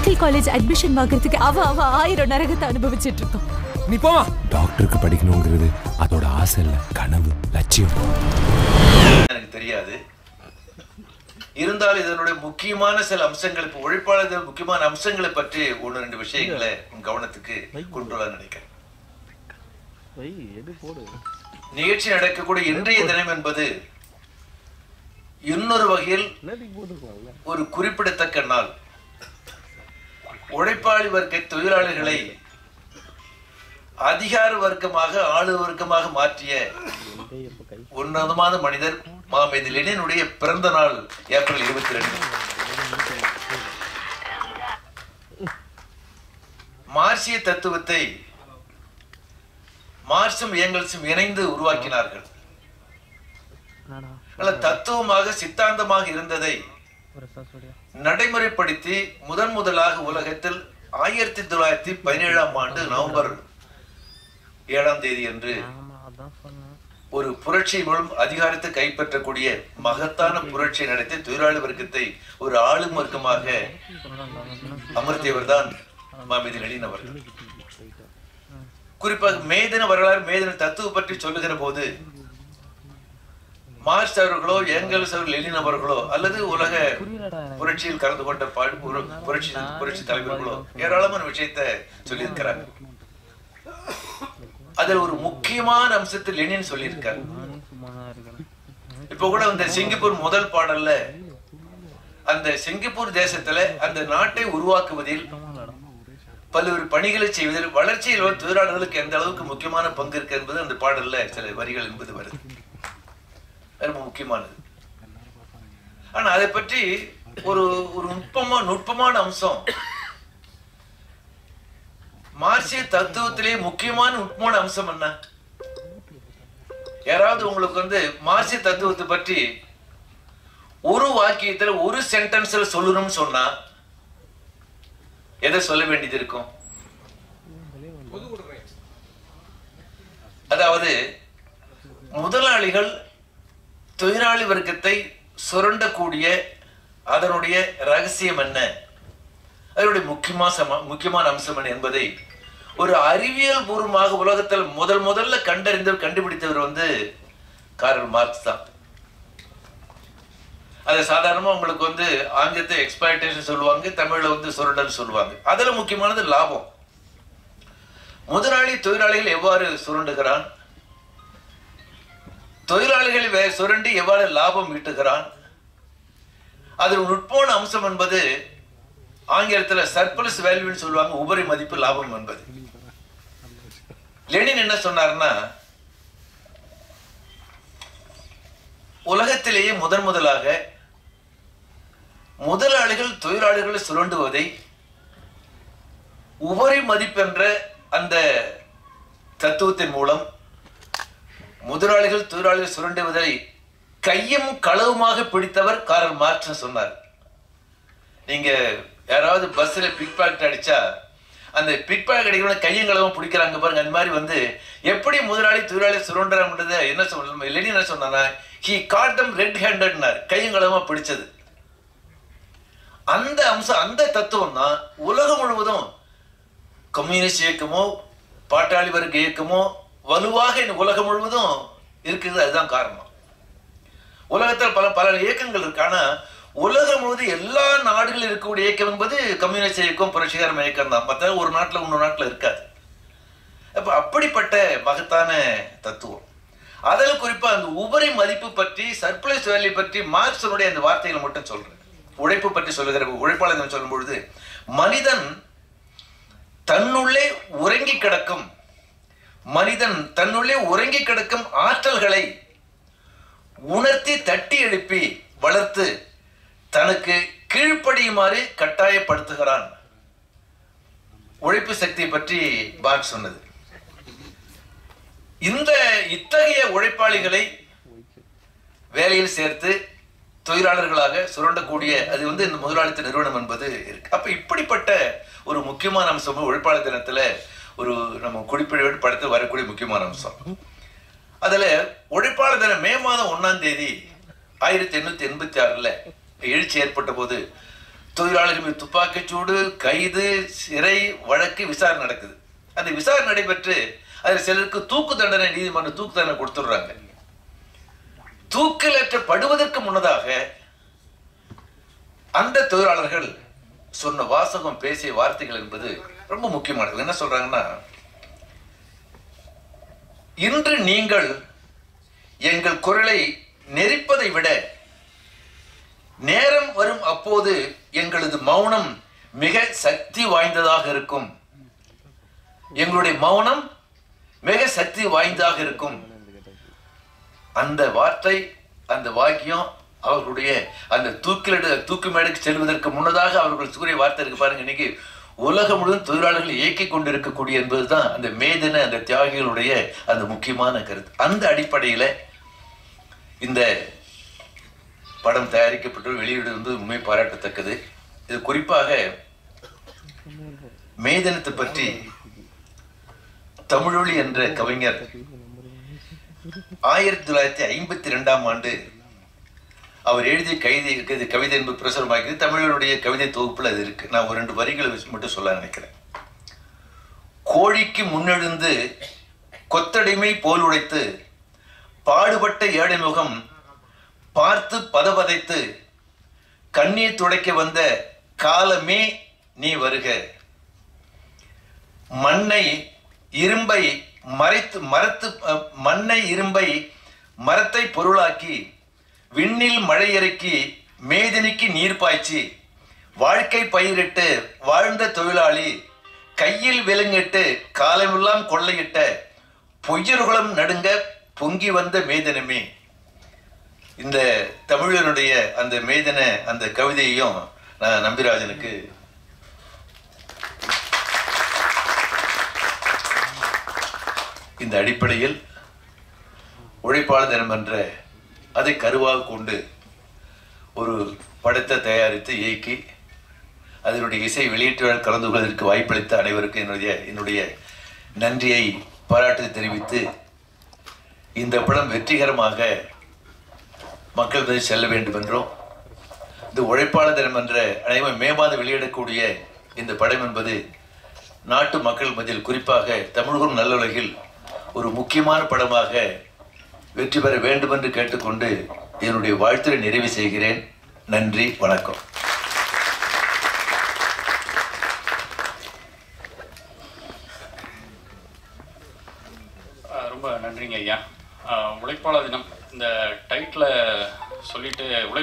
medical college admission வாங்குறதுக்கு அவ அவ ஆயிரம் நரகத்தை அனுபவிச்சிட்டு இருக்கோம் நீ போமா டாக்டருக்கு படிக்கணுங்கிறது அதோட ஆசை இல்லை கனவு லட்சியம் எனக்கு தெரியாது இருந்தாலும் இதனுடைய முக்கியமான சில அம்சங்கள் இப்போ உழைப்பாளர்கள் முக்கியமான அம்சங்களை பற்றி ஒன்று ரெண்டு விஷயங்களை உன் கவனத்துக்கு கொண்டு வர நினைக்கிறேன் வை எடு போடு நிகழ்ச்சி நடக்கக்கூடிய இன்றைய தினம் என்பது இன்னொரு வகையில் என்னத்துக்கு போட்டுருக்கோம்ல ஒரு குறிப்பிடத்தக்க நாள் உழைப்பாளி வர்க்க தொழிலாளர்களை அதிகார வர்க்கமாக ஆளு வர்க்கமாக மாற்றிய கை எப்போ கை உன்னதமான மனிதர் மாமேதி லெனினுடைய பிறந்த நாள் ஏப்ரல் இருபத்தி ரெண்டு மார்சிய தத்துவத்தை மார்க்சும் ஏங்கல்ஸும் இணைந்து உருவாக்கினார்கள் என்னடா அல்ல தத்துவமாக சித்தாந்தமாக இருந்ததை ஒரு சாசோடியா நடைமுறைப்படுத்தி முதன் முதலாக உலகத்தில் ஆயிரத்தி தொள்ளாயிரத்தி பதினேழாம் ஆண்டு நவம்பர் ஏழாம் தேதி அன்று ஆமா அதான் சொன்னேன் ஒரு புரட்சி மூலம் அதிகாரத்தை கைப்பற்றக்கூடிய மகத்தான புரட்சி நடத்தி தொழிலாளி வர்க்கத்தை ஒரு ஆளும் வர்க்கமாக அமர்த்தியவர் தான் மாமதி லெனின் அவர்கள் குறிப்பாக மேதின வரலாறு மேதின தத்துவ பற்றி சொல்லுகிற போது மார்க்ஸ் அவர்களோ ஏங்கல்ஸ் அவர்கள் லெனின் அவர்களோ அல்லது உலக புரியலடா எனக்கு புரட்சியில் கலந்து கொண்ட பா- புர- புரட்சி புரட்சி தலைவர்களோ ஏராளமான விஷயத்தை சொல்லியிருக்கிறாங்க அதில் ஒரு முக்கியமான அம்சத்தை லெனின் சொல்லியிருக்காரு நானே சும்மா தான் இருக்கேன் இப்ப கூட அந்த சிங்கப்பூர் முதல் பாடல்ல அந்த சிங்கப்பூர் தேசத்துல அந்த நாட்டை உருவாக்குவதில் சும்மாலடா பல்வேறு பணிகளை செய்வதில் வளர்ச்சியில் உள்ள தொழிலாளர்களுக்கு எந்த அளவுக்கு முக்கியமான பங்கு இருக்கு என்பது அந்த பாடல்ல சில வரிகள் என்பது வருது அது ரொம்ப முக்கியமானது ஆனா அதை பற்றி ஒரு ஒரு நுட்பமா நுட்பமான அம்சம் மார்க்சிய தத்துவத்திலே முக்கியமான நுட்பமான அம்சம் என்ன யாராவது உங்களுக்கு வந்து மார்க்சிய தத்துவத்தை பற்றி ஒரு வாக்கியத்துல ஒரு சென்டென்ஸ்ல சொல்லணும்னு சொன்னா எதை சொல்ல வேண்டியது இருக்கும் அதாவது முதலாளிகள் தொழிலாளி வர்க்கத்தை சுரண்டக்கூடிய அதனுடைய ரகசியம் என்ன அதனுடைய முக்கியமான முக்கியமான அம்சம் என்ன என்பதை ஒரு அறிவியல் பூர்வமாக உலகத்தில் முதல் முதல்ல கண்டறிந்தவர் கண்டுபிடித்தவர் வந்து காரல் மார்க்ஸ் தான் அது சாதாரணமா உங்களுக்கு வந்து ஆங்கிலத்தை எக்ஸ்பைட்டேஷன் சொல்லுவாங்க தமிழ்ல வந்து சுரண்டல் சொல்லுவாங்க அதுல முக்கியமானது லாபம் முதலாளி தொழிலாளிகள் எவ்வாறு சுரண்டுகிறான் தொழிலாளிகளை வே சுரண்டி எவ்வாறு லாபம் ஈட்டுகிறான் அதில் நுட்பமான அம்சம் என்பது ஆங்கிலத்துல சர்ப்ளஸ் வேல்யூன்னு சொல்லுவாங்க உபரி மதிப்பு லாபம் என்பது லெனின் என்ன சொன்னார்னா உலகத்திலேயே முதன் முதலாக முதலாளிகள் தொழிலாளிகளை சுரண்டுவதை உபரி மதிப்பென்ற அந்த தத்துவத்தின் மூலம் முதலாளிகள் தொழிலாளிகள் சுரண்டுவதை கையும் களவுமாக பிடித்தவர் காரல் மார்க்ஸ் சொன்னார் நீங்க யாராவது பஸ்ல பிக் பாக்கெட் அடிச்சா அந்த பிக் பாக்கெட் அடிக்கிறவங்க கையும் களவும் பிடிக்கிறாங்க பாருங்க அந்த மாதிரி வந்து எப்படி முதலாளி தொழிலாளி சுரண்டுறாங்கன்றத என்ன சொல்ல லெனின் என்ன சொன்னானா ஹி காட் தம் ரெட் ஹேண்டட்னார் கையும் களவுமா பிடிச்சது அந்த அம்சம் அந்த தத்துவம் தான் உலகம் முழுவதும் கம்யூனிஸ்ட் இயக்கமோ பாட்டாளி வர்க்க இயக்கமோ வலுவாக இந்த உலகம் முழுவதும் இருக்குது அதுதான் காரணம் உலகத்தில் பல பல இயக்கங்கள் இருக்கு ஆனா உலகம் முழுவதும் எல்லா நாடுகளில் இருக்கக்கூடிய இயக்கம் என்பது கம்யூனிஸ்ட் இயக்கம் புரட்சிகரம் இயக்கம் தான் மற்ற ஒரு நாட்டுல இன்னொரு நாட்டுல இருக்காது அப்ப அப்படிப்பட்ட மகத்தான தத்துவம் அதில் குறிப்பா அந்த உபரி மதிப்பு பற்றி சர்ப்ளஸ் வேல்யூ பற்றி மார்க்சனுடைய அந்த வார்த்தைகளை மட்டும் சொல்றேன் உழைப்பு பற்றி சொல்லுகிற உழைப்பாளர் தினம் சொல்லும் பொழுது மனிதன் தன்னுள்ளே உறங்கி கிடக்கும் மனிதன் தன்னுள்ளே உறங்கி கிடக்கும் ஆற்றல்களை உணர்த்தி தட்டி எழுப்பி வளர்த்து தனக்கு கீழ்ப்படியுமாறு கட்டாயப்படுத்துகிறான் உழைப்பு சக்தியை பற்றி பாக் சொன்னது இந்த இத்தகைய உழைப்பாளிகளை வேலையில் சேர்த்து தொழிலாளர்களாக சுரண்டக்கூடிய அது வந்து இந்த முதலாளித்த நிறுவனம் என்பது இருக்கு அப்ப இப்படிப்பட்ட ஒரு முக்கியமான அம்சம் உழைப்பாளர் தினத்துல ஒரு நம்ம குடிப்பிழை படத்தில் வரக்கூடிய முக்கியமான அம்சம் அதுல உழைப்பாளர் தினம் மே மாதம் ஒண்ணாம் தேதி ஆயிரத்தி எண்ணூத்தி எண்பத்தி ஆறுல எழுச்சி ஏற்பட்ட போது தொழிலாளர்கள் மீது துப்பாக்கிச்சூடு கைது சிறை வழக்கு விசாரணை நடக்குது அந்த விசாரணை நடைபெற்று அதில் சிலருக்கு தூக்கு தண்டனை நீதிமன்றம் தூக்கு தண்டனை கொடுத்துடுறாங்க தூக்கிலேற்றப்படுவதற்கு முன்னதாக அந்த தொழிலாளர்கள் சொன்ன வாசகம் பேசிய வார்த்தைகள் என்பது ரொம்ப முக்கியமானது என்ன சொல்றாங்கன்னா இன்று நீங்கள் எங்கள் குரலை நெரிப்பதை விட நேரம் வரும் அப்போது எங்களது மௌனம் மிக சக்தி வாய்ந்ததாக இருக்கும் எங்களுடைய மௌனம் மிக சக்தி வாய்ந்ததாக இருக்கும் அந்த வார்த்தை அந்த வாக்கியம் அவர்களுடைய அந்த தூக்கிலிட தூக்கு மேடைக்கு செல்வதற்கு முன்னதாக அவர்கள் கூறிய வார்த்தை இருக்கு பாருங்க இன்னைக்கு உலகம் முழுவதும் தொழிலாளர்கள் இயக்கிக் கொண்டிருக்கக்கூடிய என்பதுதான் அந்த மேதின அந்த தியாகிகளுடைய அந்த முக்கியமான கருத்து அந்த அடிப்படையில இந்த படம் தயாரிக்கப்பட்டு வெளியிடுவது உண்மை பாராட்டத்தக்கது இது குறிப்பாக மேதனத்தை பற்றி தமிழொலி என்ற கவிஞர் ஆயிரத்தி தொள்ளாயிரத்தி ஐம்பத்தி ரெண்டாம் ஆண்டு அவர் எழுதிய கைதி இது கவிதை என்பது பிரசுரமாகிறது தமிழருடைய கவிதை தொகுப்புல அது இருக்கு நான் ஒரு ரெண்டு வரிகளை வச்சு மட்டும் சொல்ல நினைக்கிறேன் கோழிக்கு முன்னெழுந்து கொத்தடிமை போல் உடைத்து பாடுபட்ட ஏழை முகம் பார்த்து பதபதைத்து கண்ணீர் துடைக்க வந்த காலமே நீ வருக மண்ணை இரும்பை மறைத்து மரத்து அஹ், மண்ணை இரும்பை மரத்தை பொருளாக்கி விண்ணில் மழை இறக்கி மேதினிக்கு நீர் பாய்ச்சி வாழ்க்கை பயிரிட்டு வாழ்ந்த தொழிலாளி கையில் விலங்கிட்டு காலமெல்லாம் கொள்ளையிட்ட பொய்யர்களும் நடுங்க பொங்கி வந்த மேதனமே இந்த தமிழனுடைய அந்த மேதன அந்த கவிதையையும் நான் நம்பிராஜனுக்கு இந்த அடிப்படையில் உழைப்பாளர் தினம் என்ற அதை கருவாக கொண்டு ஒரு படத்தை தயாரித்து இயக்கி அதனுடைய இசை வெளியீட்டு விழா கலந்து கொள்வதற்கு வாய்ப்பளித்த அனைவருக்கும் என்னுடைய என்னுடைய நன்றியை பாராட்டு தெரிவித்து இந்த படம் வெற்றிகரமாக மக்கள் மீது செல்ல வேண்டும் என்றும் இந்த உழைப்பாளர் தினம் என்ற அனைவரும் மே மாதம் வெளியிடக்கூடிய இந்த படம் என்பது நாட்டு மக்கள் மத்தியில் குறிப்பாக தமிழகம் நல்லுலகில் ஒரு முக்கியமான படமாக வெற்றி பெற வேண்டும் என்று கேட்டுக்கொண்டு என்னுடைய வாழ்த்துரை நிறைவு செய்கிறேன் நன்றி வணக்கம் ஆஹ் ரொம்ப நன்றிங்க ஐயா ஆஹ் உழைப்பாளர் தினம் இந்த டைட்டில் சொல்லிட்டு உழை